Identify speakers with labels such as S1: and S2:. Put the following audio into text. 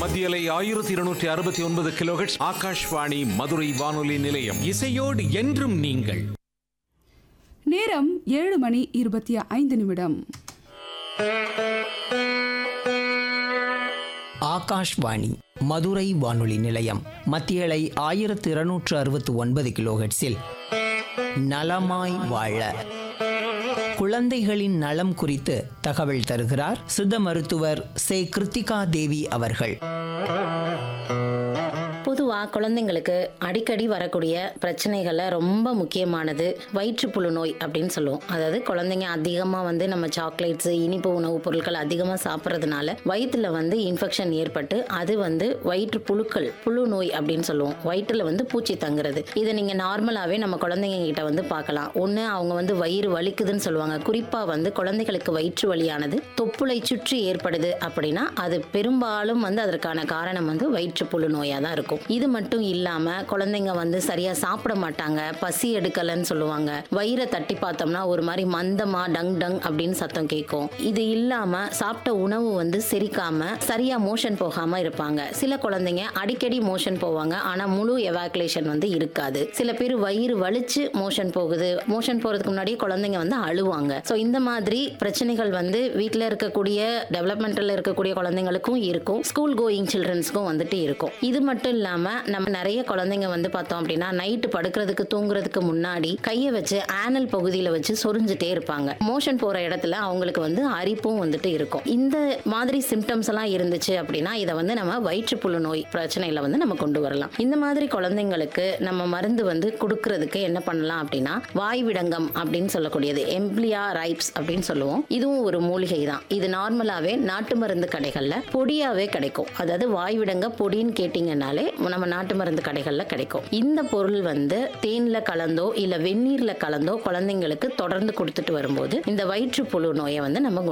S1: மத்தியலை ஆயிரத்தி இருநூற்றி அறுபத்தி ஒன்பது கிலோஹெட்ஸ் ஆகாஷ்வாணி மதுரை வானொலி நிலையம்
S2: இசையோடு என்றும் நீங்கள்
S3: நேரம் ஏழு மணி இருபத்தி ஐந்து நிமிடம்
S4: ஆகாஷ்வாணி மதுரை வானொலி நிலையம் மத்தியலை ஆயிரத்து இருநூற்று அறுபத்து ஒன்பது கிலோஹெட்ஸில் நலமாய் வாழ குழந்தைகளின் நலம் குறித்து தகவல் தருகிறார் சித்த மருத்துவர் சே கிருத்திகா தேவி அவர்கள்
S5: பொதுவாக குழந்தைங்களுக்கு அடிக்கடி வரக்கூடிய பிரச்சனைகளில் ரொம்ப முக்கியமானது வயிற்றுப்புழு நோய் அப்படின்னு சொல்லுவோம் அதாவது குழந்தைங்க அதிகமாக வந்து நம்ம சாக்லேட்ஸ் இனிப்பு உணவுப் பொருட்கள் அதிகமாக சாப்பிட்றதுனால வயிற்றுல வந்து இன்ஃபெக்ஷன் ஏற்பட்டு அது வந்து வயிற்று புழுக்கள் புழு நோய் அப்படின்னு சொல்லுவோம் வயிற்றுல வந்து பூச்சி தங்குறது இதை நீங்கள் நார்மலாகவே நம்ம குழந்தைங்க கிட்ட வந்து பார்க்கலாம் ஒன்று அவங்க வந்து வயிறு வலிக்குதுன்னு சொல்லுவாங்க குறிப்பாக வந்து குழந்தைகளுக்கு வயிற்று வலியானது தொப்புளை சுற்றி ஏற்படுது அப்படின்னா அது பெரும்பாலும் வந்து அதற்கான காரணம் வந்து வயிற்றுப்புழு நோயாக தான் இருக்கும் இது மட்டும் இல்லாமல் குழந்தைங்க வந்து சரியாக சாப்பிட மாட்டாங்க பசி எடுக்கலைன்னு சொல்லுவாங்க வயிறை தட்டி பார்த்தோம்னா ஒரு மாதிரி மந்தமா டங் டங் அப்படின்னு சத்தம் கேட்கும் இது இல்லாமல் சாப்பிட்ட உணவு வந்து செரிக்காம சரியா மோஷன் போகாம இருப்பாங்க சில குழந்தைங்க அடிக்கடி மோஷன் போவாங்க ஆனால் முழு எவாக்குலேஷன் வந்து இருக்காது சில பேர் வயிறு வலிச்சு மோஷன் போகுது மோஷன் போறதுக்கு முன்னாடியே குழந்தைங்க வந்து அழுவாங்க ஸோ இந்த மாதிரி பிரச்சனைகள் வந்து வீட்டில் இருக்கக்கூடிய டெவலப்மெண்ட்டில் இருக்கக்கூடிய குழந்தைங்களுக்கும் இருக்கும் ஸ்கூல் கோயிங் சில்ட்ரன்ஸ்க்கும் வந்துட்டு இருக்கும் இது மட்டும் இல்லாமல் நம்ம நிறைய குழந்தைங்க வந்து பார்த்தோம் அப்படின்னா நைட்டு படுக்கிறதுக்கு தூங்குறதுக்கு முன்னாடி கையை வச்சு ஆனல் பகுதியில் வச்சு சொரிஞ்சுட்டே இருப்பாங்க மோஷன் போகிற இடத்துல அவங்களுக்கு வந்து அரிப்பும் வந்துட்டு இருக்கும் இந்த மாதிரி சிம்டம்ஸ் எல்லாம் இருந்துச்சு அப்படின்னா இதை வந்து நம்ம வயிற்றுப்புழு நோய் பிரச்சனையில வந்து நம்ம கொண்டு வரலாம் இந்த மாதிரி குழந்தைங்களுக்கு நம்ம மருந்து வந்து கொடுக்கறதுக்கு என்ன பண்ணலாம் அப்படின்னா வாய் விடங்கம் அப்படின்னு சொல்லக்கூடியது எம்ப்ளியா ரைப்ஸ் அப்படின்னு சொல்லுவோம் இதுவும் ஒரு மூலிகை தான் இது நார்மலாகவே நாட்டு மருந்து கடைகளில் பொடியாவே கிடைக்கும் அதாவது வாய் விடங்க பொடின்னு கேட்டிங்கனாலே நம்ம நாட்டு மருந்து கடைகளில் கிடைக்கும் இந்த பொருள் வந்து தேனில் கலந்தோ இல்லை வெந்நீரில் கலந்தோ குழந்தைங்களுக்கு தொடர்ந்து கொடுத்துட்டு வரும்போது இந்த வயிற்றுப்புழு நோயை வந்து நம்ம